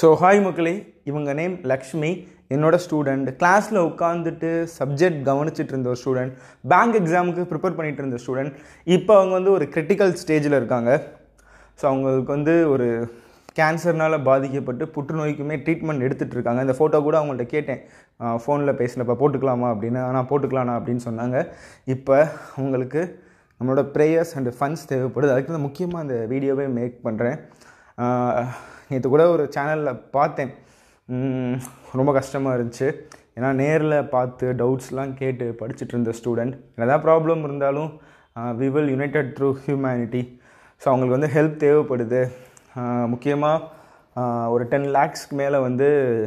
so hi மக்களே இவங்க name Lakshmi என்னோட ஸ்டூடெண்ட் கிளாஸில் உட்காந்துட்டு சப்ஜெக்ட் கவனிச்சிட்டு இருந்த ஒரு ஸ்டூடெண்ட் பேங்க் எக்ஸாமுக்கு ப்ரிப்பேர் பண்ணிட்டு இருந்த ஸ்டூடெண்ட் இப்போ அவங்க வந்து ஒரு கிரிட்டிக்கல் ஸ்டேஜில் இருக்காங்க ஸோ அவங்களுக்கு வந்து ஒரு கேன்சர்னால் பாதிக்கப்பட்டு புற்றுநோய்க்குமே ட்ரீட்மெண்ட் எடுத்துகிட்டு இருக்காங்க இந்த ஃபோட்டோ கூட அவங்கள்ட்ட கேட்டேன் ஃபோனில் பேசினப்ப போட்டுக்கலாமா அப்படின்னு ஆனால் போட்டுக்கலாம்ண்ணா அப்படின்னு சொன்னாங்க இப்போ அவங்களுக்கு நம்மளோட ப்ரேயர்ஸ் அண்ட் ஃபண்ட்ஸ் தேவைப்படுது அதுக்கு தான் முக்கியமாக அந்த வீடியோவே மேக் பண்ணுறேன் நேற்று கூட ஒரு சேனலில் பார்த்தேன் உம், ரொம்ப கஷ்டமாக இருந்துச்சு ஏன்னா நேரில் பார்த்து டவுட்ஸ்லாம் கேட்டு படிச்சுட்டு இருந்த ஸ்டூடெண்ட் என்னதான் ப்ராப்ளம் இருந்தாலும் we will united through humanity so அவங்களுக்கு வந்து ஹெல்ப் தேவைப்படுது முக்கியமாக ஒரு டென் லேக்ஸ்க்கு மேலே வந்து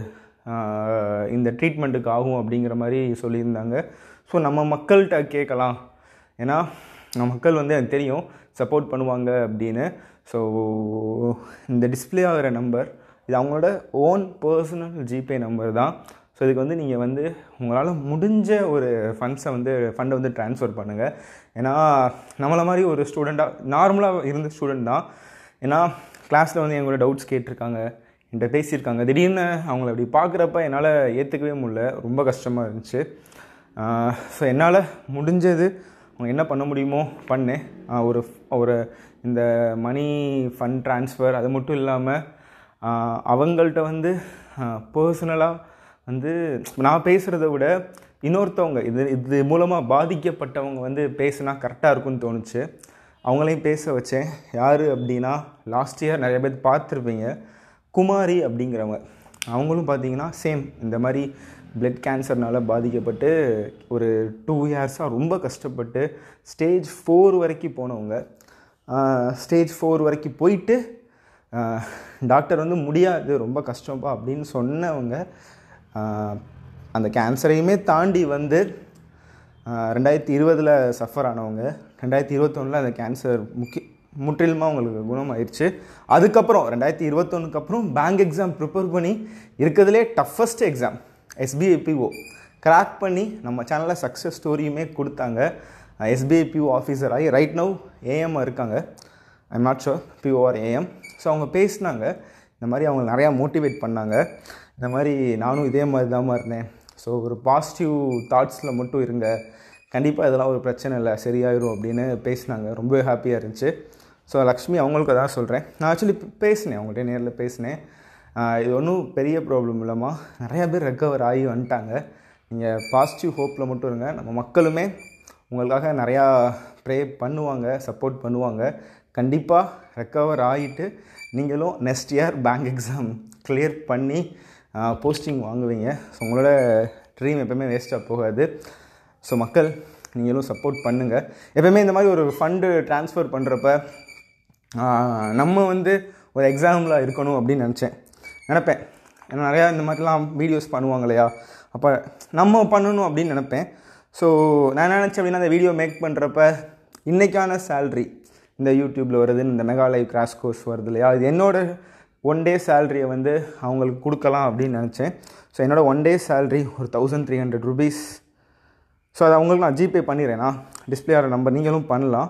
ஆஹ், இந்த ட்ரீட்மெண்ட்டுக்கு ஆகும் அப்படிங்கிற மாதிரி சொல்லியிருந்தாங்க ஸோ நம்ம மக்கள்கிட்ட கேட்கலாம் ஏன்னா நம்ம மக்கள் வந்து எனக்கு தெரியும் சப்போர்ட் பண்ணுவாங்க அப்படின்னு ஸோ இந்த டிஸ்ப்ளே ஆகிற நம்பர் இது அவங்களோட ஓன் பர்சனல் ஜிபே நம்பர் தான் ஸோ இதுக்கு வந்து நீங்கள் வந்து உங்களால் முடிஞ்ச ஒரு ஃபண்ட்ஸை வந்து ஃபண்டை வந்து ட்ரான்ஸ்ஃபர் பண்ணுங்கள் ஏன்னா நம்மளை மாதிரி ஒரு ஸ்டூடெண்ட்டாக நார்மலாக இருந்த ஸ்டூடெண்ட் தான் ஏன்னா கிளாஸில் வந்து எங்களோட டவுட்ஸ் கேட்டிருக்காங்க என்கிட்ட பேசியிருக்காங்க திடீர்னு அவங்கள அப்படி பார்க்குறப்ப என்னால் ஏற்றுக்கவே முடியல ரொம்ப கஷ்டமாக இருந்துச்சு ஸோ என்னால் முடிஞ்சது அவங்க என்ன பண்ண முடியுமோ பண்ணேன் ஆஹ் ஒரு ஒரு இந்த மணி ஃபண்ட் ட்ரான்ஸ்ஃபர் அது மட்டும் இல்லாமல் அவங்கள்ட்ட வந்து பர்சனலாக வந்து நான் பேசுகிறத விட இன்னொருத்தவங்க இது இது மூலமாக பாதிக்கப்பட்டவங்க வந்து பேசுனா கரெக்டாக இருக்கும்னு தோணுச்சு அவங்களையும் பேச வச்சேன் யார் அப்படின்னா லாஸ்ட் இயர் நிறைய பேர் பார்த்துருப்பீங்க குமாரி அப்படிங்கிறவங்க அவங்களும் பார்த்தீங்கன்னா சேம் இந்த மாதிரி பிளட் கேன்சர்னால பாதிக்கப்பட்டு ஒரு டூ இயர்ஸாக ரொம்ப கஷ்டப்பட்டு ஸ்டேஜ் ஃபோர் வரைக்கும் போனவங்க ஸ்டேஜ் ஃபோர் வரைக்கும் போயிட்டு டாக்டர் வந்து முடியாது ரொம்ப கஷ்டம்ப்பா அப்படின்னு சொன்னவங்க ஆஹ், அந்த கேன்சரையுமே தாண்டி வந்து ஆஹ், ரெண்டாயிரத்தி இருபதில் சஃபர் ஆனவங்க ரெண்டாயிரத்தி இருபத்தொன்னில் அந்த கேன்சர் முக்கிய முற்றிலுமாக அவங்களுக்கு குணமாயிருச்சு அதுக்கப்புறம் ரெண்டாயிரத்தி இருபத்தொன்னுக்கு அப்புறம் பேங்க் எக்ஸாம் ப்ரிப்பேர் பண்ணி இருக்கிறதுலே toughest exam SBI PO crack பண்ணி நம்ம சேனலில் சக்ஸஸ் ஸ்டோரியுமே கொடுத்தாங்க எஸ்பிஐ பிஓ ஆஃபீஸர் ஆகி ரைட் நவ் ஏஎம் இருக்காங்க I'm not sure PO or AM so அவங்க பேசினாங்க இந்த மாதிரி அவங்க நிறையா மோட்டிவேட் பண்ணாங்க இந்த மாதிரி நானும் இதே மாதிரி தான் இருந்தேன் ஸோ ஒரு பாசிட்டிவ் தாட்ஸில் மட்டும் இருங்க கண்டிப்பாக இதெல்லாம் ஒரு பிரச்சனை இல்லை சரியாயிரும் அப்படின்னு பேசினாங்க ரொம்ப ஹாப்பியாக இருந்துச்சு ஸோ லக்ஷ்மி அவங்களுக்கு அதான் சொல்கிறேன் நான் ஆக்சுவலி பேசினேன் அவங்கள்ட்ட நேரில் பேசினேன் ஆஹ் இது ஒன்றும் பெரிய ப்ராப்ளம் இல்லைம்மா நிறையா பேர் ரெக்கவர் ஆகி வந்துட்டாங்க நீங்கள் பாசிட்டிவ் ஹோப்பில் மட்டும் இருங்க நம்ம மக்களுமே உங்களுக்காக நிறையா ப்ரே பண்ணுவாங்க சப்போர்ட் பண்ணுவாங்க கண்டிப்பாக ரெக்கவர் ஆகிட்டு நீங்களும் next year bank exam clear பண்ணி போஸ்டிங் வாங்குவீங்க ஸோ உங்களோட ட்ரீம் எப்பவுமே வேஸ்ட்டாக போகாது ஸோ மக்கள் நீங்களும் சப்போர்ட் பண்ணுங்கள் எப்பவுமே இந்த மாதிரி ஒரு ஃபண்டு ட்ரான்ஸ்ஃபர் பண்ணுறப்ப நம்ம வந்து ஒரு எக்ஸாம்பிளாக இருக்கணும் அப்படின்னு நினச்சேன் நினப்பேன் ஏன்னா நிறையா இந்த மாதிரிலாம் வீடியோஸ் பண்ணுவாங்க இல்லையா அப்போ நம்ம பண்ணணும் அப்படின்னு நினப்பேன் ஸோ நான் என்ன நினச்சேன் அப்படின்னா அந்த வீடியோ மேக் பண்ணுறப்ப இன்றைக்கான சேல்ரி இந்த யூடியூப்பில் வருது இந்த மெகாலைவ் கிராஷ் கோர்ஸ் வருது இல்லையா இது என்னோட ஒன் டே சேல்ரியை வந்து அவங்களுக்கு கொடுக்கலாம் அப்படின்னு நினச்சேன் ஸோ என்னோட ஒன் டே சேல்ரி ஒரு thousand three hundred rupees so அதை அவங்களுக்கு நான் ஜிபே பண்ணிடுறேன்னா டிஸ்பிளே ஆகிற நம்பர் நீங்களும் பண்ணலாம்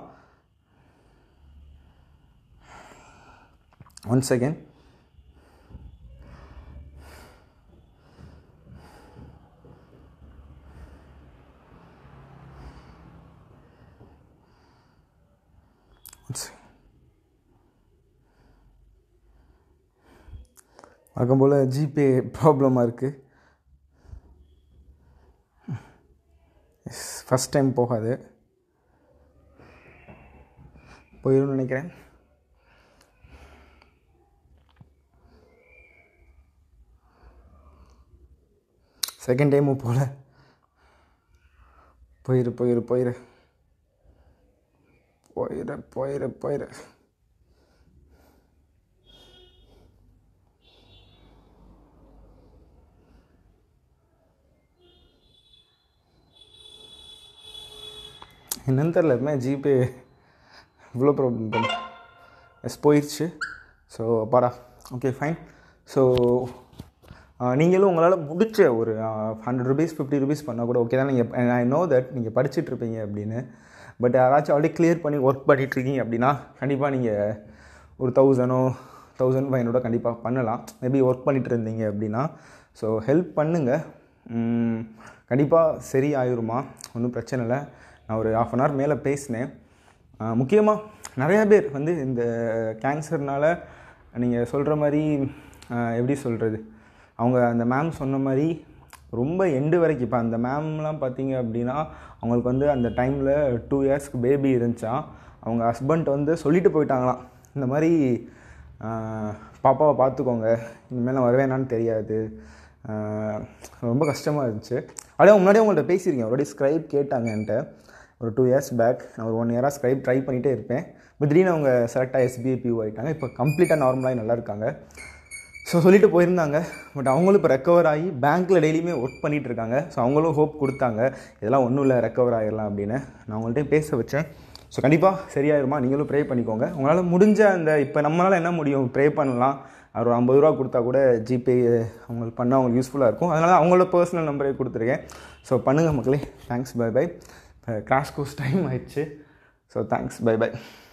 ஒன் செகண்ட் வழக்கம் போல் ஜிபே ப்ராப்ளமாக இருக்குது ஃபஸ்ட் டைம் போகாது போயிடும்னு நினைக்கிறேன் செகண்ட் டைமும் போகல போயிரு போயிரு போயிரு போயிரு போயிரு போயிரு என்னன்னு தெரில எப்பவுமே ஜிபே இவ்வளோ ப்ராப்ளம் பண்ணு எஸ் போயிடுச்சு ஸோ அப்பாடா ஓகே ஃபைன் ஸோ நீங்களும் உங்களால் முடிச்ச ஒரு ஹண்ட்ரட் ருபீஸ் ஃபிஃப்டி ருபீஸ் பண்ணால் கூட ஓகே தான் நீங்கள் ஐ நோ தட் நீங்கள் படிச்சுட்டு இருப்பீங்க அப்படின்னு பட் யாராச்சும் ஆல்ரெடி கிளியர் பண்ணி ஒர்க் பண்ணிகிட்ருக்கீங்க அப்படின்னா கண்டிப்பாக நீங்கள் ஒரு தௌசண்டோ தௌசண்ட் ஃபைவ் ஹண்ட்ரடோ கண்டிப்பாக பண்ணலாம் மேபி ஒர்க் பண்ணிட்டு இருந்தீங்க அப்படின்னா ஸோ ஹெல்ப் பண்ணுங்கள் கண்டிப்பாக சரி ஆயிருமா ஒன்றும் பிரச்சனை இல்லை நான் ஒரு ஆஃப் அன் ஹவர் மேலே பேசினேன் முக்கியமாக நிறையா பேர் வந்து இந்த கேன்சர்னால் நீங்கள் சொல்கிற மாதிரி ஆஹ், எப்படி சொல்கிறது அவங்க அந்த மேம் சொன்ன மாதிரி ரொம்ப எண்டு வரைக்கும் இப்போ அந்த மேம்லாம் பார்த்தீங்க அப்படின்னா அவங்களுக்கு வந்து அந்த டைமில் டூ இயர்ஸ்க்கு பேபி இருந்துச்சான் அவங்க ஹஸ்பண்ட் வந்து சொல்லிட்டு போயிட்டாங்களாம் இந்த மாதிரி ஆஹ், பாப்பாவை பார்த்துக்கோங்க இனிமேல் நான் வருவேனான்னு தெரியாது ஆஹ், ரொம்ப கஷ்டமாக இருந்துச்சு அப்படியே முன்னாடியே உங்கள்கிட்ட பேசியிருக்கேன் ஆல்ரெடி ஸ்க்ரைப் கேட்டாங்க என்கிட்ட ஒரு டூ இயர்ஸ் பேக் நான் ஒரு ஒன் இயராக ஸ்க்ரைப் ட்ரை பண்ணிகிட்டே இருப்பேன் இப்போ திடீர்னு அவங்க செலக்டாக எஸ்பிஐ பியூ ஆகிட்டாங்க இப்போ கம்ப்ளீட்டாக நார்மலாகி நல்லா இருக்காங்க ஸோ சொல்லிட்டு போயிருந்தாங்க பட் அவங்களும் இப்போ ரெக்கவர் ஆகி பேங்க்கில் டெய்லியுமே ஒர்க் பண்ணிட்டு இருக்காங்க ஸோ அவங்களும் ஹோப் கொடுத்தாங்க இதெல்லாம் ஒன்றும் இல்லை ரெக்கவர் ஆகிடலாம் அப்படின்னு நான் அவங்கள்ட்ட பேச வச்சேன் ஸோ கண்டிப்பாக சரியாயிருமா நீங்களும் ப்ரே பண்ணிக்கோங்க உங்களால் முடிஞ்ச அந்த இப்போ நம்மளால் என்ன முடியும் ப்ரே பண்ணலாம் ஒரு ஐம்பது ரூபா கொடுத்தா கூட ஜிபே அவங்களுக்கு பண்ணால் அவங்களுக்கு யூஸ்ஃபுல்லாக இருக்கும் அதனால் அவங்களோட பர்சனல் நம்பரே கொடுத்துருக்கேன் ஸோ பண்ணுங்கள் மக்களே தேங்க்ஸ் பை பை இப்போ கிராஷ் கோர்ஸ் டைம் ஆயிடுச்சு ஸோ தேங்க்ஸ் பை பை